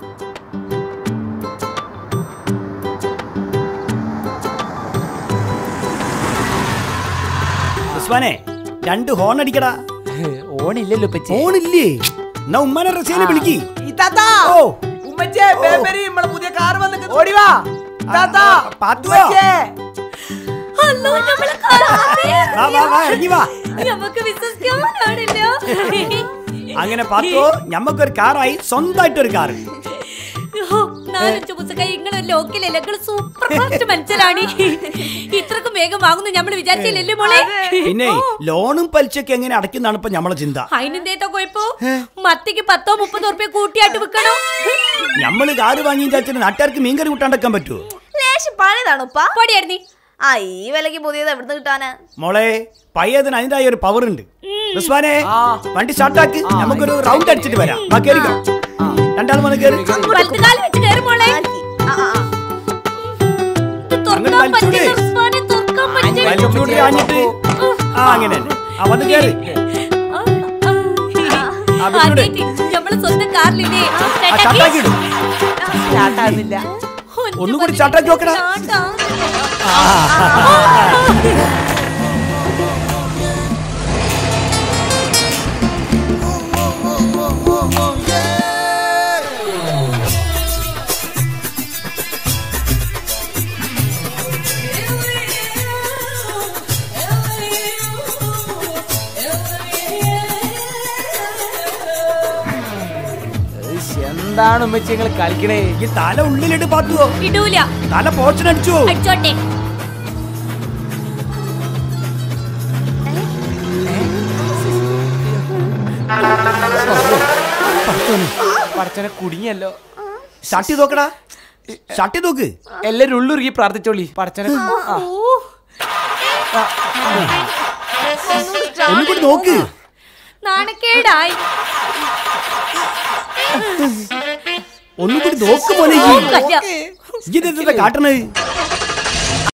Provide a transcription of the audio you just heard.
ഉസ്മാനെ രണ്ട് ഹോൺ അടിക്കടാ ഓണില്ലല്ലോ ഉപ്പച്ചി ഹോണില്ലേ എന്നാ ഉമ്മാനെ റസീനെ വിളിക്ക് ഇത്താത്താ ഓ ഉമ്മച്ചേ പേപ്പരി നമ്മളെ പുതിയ കാർ വന്നിട്ട് ഓടി വാ ഇത്താത്താ പാത്തുവാ. ഉമ്മച്ചേ അല്ലോ നമ്മളെ കാണാതെ. വാ വാ വാ ഇറങ്ങി വാ നമുക്ക് വിശ്വസിക്കാനാണില്ല അങ്ങനെ പാത്തോ ഞമ്മക്കൊരു കാറായി സ്വന്തമായിട്ടൊരു കാറ് ഓ, നാലഞ്ച് പുസ്തകം ഇങ്ങള് ലോക്കലല്ല ഇങ്ങള് സൂപ്പർ ഫാസ്റ്റ് മനസ്സിലാണ് ഇത്രക്കും വേഗം വാങ്ങുന്നു നമ്മൾ വിചാരിച്ചില്ലല്ലേ മോളെ പിന്നെ ലോണും പലിശയൊക്കെ എങ്ങനെ അടയ്ക്കുന്നതാണ് ഇപ്പൊ നമ്മളെ ചിന്ത അതിനെന്തേത്ത കുഴപ്പോ മത്തിക്ക് പത്തോ മുപ്പതോ ഉറുപ്പ്യ കൂട്ടിയായിട്ട് വിൽക്കണോ നമ്മള് കാറ് വാങ്ങി വിചാരിച്ചിട്ട് നാട്ടുകാർക്ക് മീൻകറി കൂട്ടാണ്ടക്കാൻ പറ്റുമോ ലേശം പഴയതാണ് ഉപ്പ പൊടിയായിരുന്നീ ആ ഈ വിലക്ക് പുതിയത് എവിടുന്ന് കിട്ടാനാ മോളെ പയ്യതിന് അതിൻ്റെതായ ഒരു പവർ ഉണ്ട് റിസ്വാനെ വണ്ടി സ്റ്റാർട്ടാക്ക് നമുക്കൊരു റൗണ്ട് അടിച്ചിട്ട് വരാം വാ കേറിക്കോ രണ്ടാളും വന്ന് കേറി വലതുകാലം വെച്ച് കയറി മോളെ ആ, ആ, ആ. ഇത് തുറക്കാൻ അങ്ങനെ പറ്റില്ല വലിച്ചൂടെ? ഉസ്മാനെ, തുറക്കാൻ പറ്റില്ല. വലിച്ചൂടി ആഞ്ഞിട്ട് ആ അങ്ങനെ തന്നെ ആ വന്ന് കേറി ആ, ആ. ആ, വിട്ടൂടെ? ആദ്യായിട്ട് നമ്മളെ സ്വന്തം കാറിലില്ലേ ആ സ്റ്റാർട്ടാക്കി. ചട്ടാക്കി ഇടും സ്റ്റാർട്ടാകുന്നില്ല ഒന്നും ഒന്നുകൂടി പറ്റില്ല. ചട്ടാക്കി നോക്കടാ. ചാട്ടാ. എന്താണ് ഉമ്മച്ചി നിങ്ങൾ കളിക്കണേ ഈ തല ഉള്ളിലിട്ട് പാത്തുവോ ഇടൂല തല പോച്ചനടിച്ചു അടിച്ചോട്ടെ പടച്ചനെ കുടുങ്ങിയല്ലോ ഷട്ടി നോക്കടാ ഷട്ടി നോക്ക് എല്ലാരും ഉള്ളുരുകി പ്രാർത്ഥിച്ചോളി പടച്ചനെ ആ. ഓ ഒന്നും കൂടി നോക്ക് നാണക്കേടായി ഒന്നും കൂടി നോക്ക് പോലെ കല്ല. ഇതെന്താ കാട്ടണത്